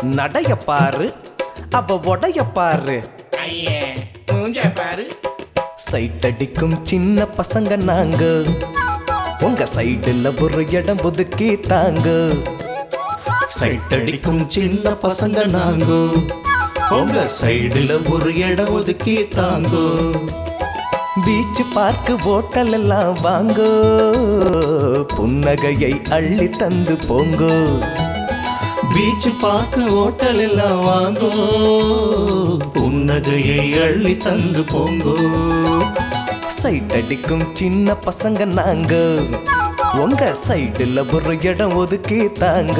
நடைய பாரு அவ உடைய பாரு ஐயே மூஞ்ச பாரு சைட் அடிக்கும் சின்ன பசங்க நாங்க உங்க சைடுல ஒரு இடம் ஒதுக்கி தாங்க சைட் அடிக்கும் சின்ன பசங்க நாங்கோ உங்க சைடுல ஒரு இடம் ஒதுக்கி தாங்கோ பீச் பார்க்கு ஓட்டல் எல்லாம் வாங்கோ புன்னகையை அள்ளி தந்து போங்கோ பீச் பார்க்கு ஹோட்டல் எல்லாம் வாங்கோ புன்னகையை அள்ளி தந்து போங்கோ சைட் அடிக்கும் சின்ன பசங்க நாங்க உங்க சைடுல ஒரு இடம் ஒதுக்கி தாங்க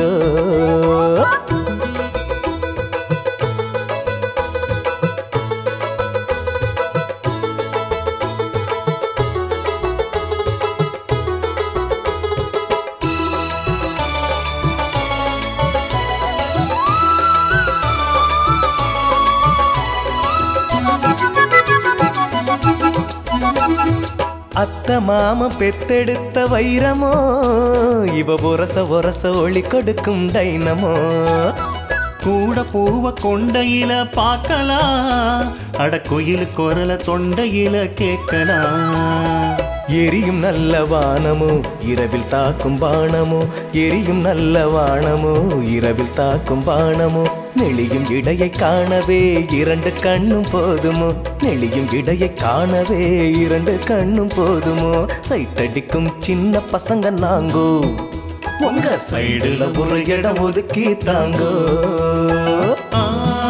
அத்த மாம பெத்தெடுத்த வைரமோ இவ ஒரச ஒரச ஒளி கொடுக்கும் டைனமோ கூட பூவ கொண்டையில பார்க்கலாம் அட குயில் குரல தொண்டையில கேட்கலாம் எரியும் நல்ல வானமோ இரவில் தாக்கும் பானமோ எரியும் நல்ல வானமோ இரவில் தாக்கும் பானமோ நெளியும் இடையை காணவே இரண்டு கண்ணும் போதுமோ நெளியும் இடையை காணவே இரண்டு கண்ணும் போதுமோ சைட்டடிக்கும் சின்ன பசங்க நாங்கோ உங்க சைடுல ஒரு இடம் ஒதுக்கி தாங்கோ ஆ,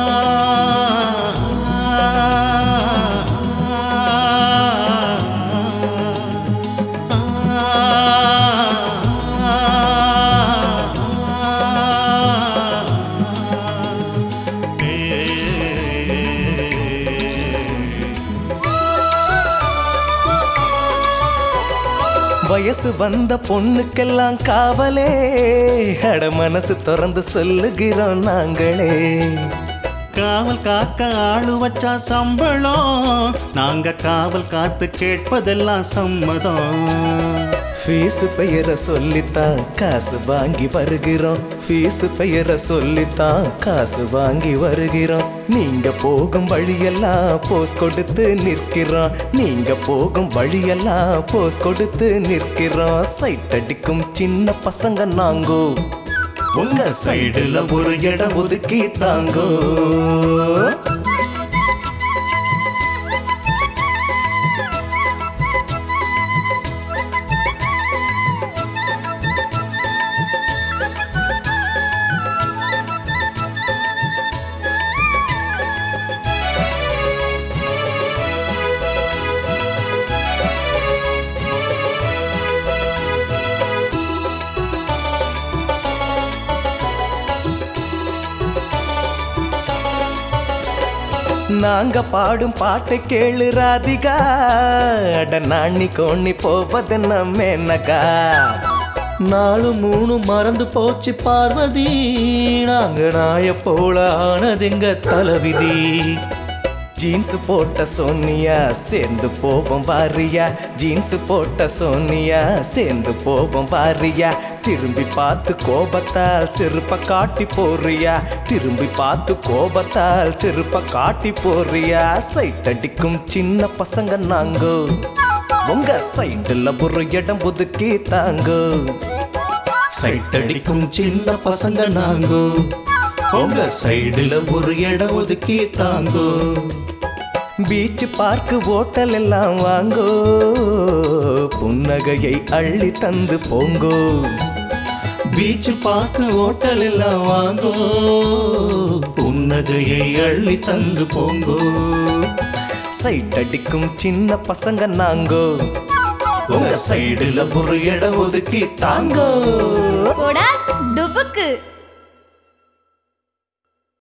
வயசு வந்த பொண்ணுக்கெல்லாம் காவலே அட மனசு திறந்து சொல்லுகிறோம் நாங்களே காவல் காக்க ஆளு வச்சா சம்பளம் நாங்க காவல் காத்து கேட்பதெல்லாம் சம்மதம் ஃபீஸ் பெயரை சொல்லித்தான் காசு வாங்கி வருகிறோம் ஃபீஸ் பெயரை சொல்லித்தான் காசு வாங்கி வருகிறோம் நீங்க போகும் வழியெல்லாம் போஸ் கொடுத்து நிற்கிறோம் நீங்க போகும் வழியெல்லாம் போஸ் கொடுத்து நிற்கிறோம் சைட் அடிக்கும் சின்ன பசங்க நாங்கோ உங்க சைடுல ஒரு இடம் ஒதுக்கி தாங்கோ நாங்க பாடும் பாட்டை கேளு ராதிகா அட நாணி கோணி போவதென்ன மேனகா நாலு மூணு மறந்து போச்சு பார்வதி நாங்க நாய போல ஆனதெங்க தலைவிதி ஜீன்ஸ் போட்ட சோனியா சேர்ந்து போவோம் வாரியா ஜீன்ஸ் போட்ட சோனியா சேர்ந்து போவோம் வாரியா திரும்பி பார்த்து கோபத்தால் செருப்ப காட்டி போறியா திரும்பி பார்த்து கோபத்தால் செருப்ப காட்டி போறியா சைட் அடிக்கும் சின்ன பசங்க நாங்கோ உங்க சைடுல ஒரு இடம் ஒதுக்கி தாங்கோ சைட் அடிக்கும் சின்ன பசங்க நாங்கோ உங்க சைடுல ஒரு இடம் ஒதுக்கி தாங்கோ பீச் பார்க்கு ஓட்டல் எல்லாம் வாங்கோ புன்னகையை அள்ளி தந்து போங்கோ பீச் பார்க்க ஹோட்டல் எல்லாம் வாங்கோ புன்னகையை அள்ளி தந்து போங்கோ சைட் அடிக்கும் சின்ன பசங்க நாங்கோ உங்க சைடுல ஒரு இடம் ஒதுக்கி தாங்கோ போடா டுபுக்கு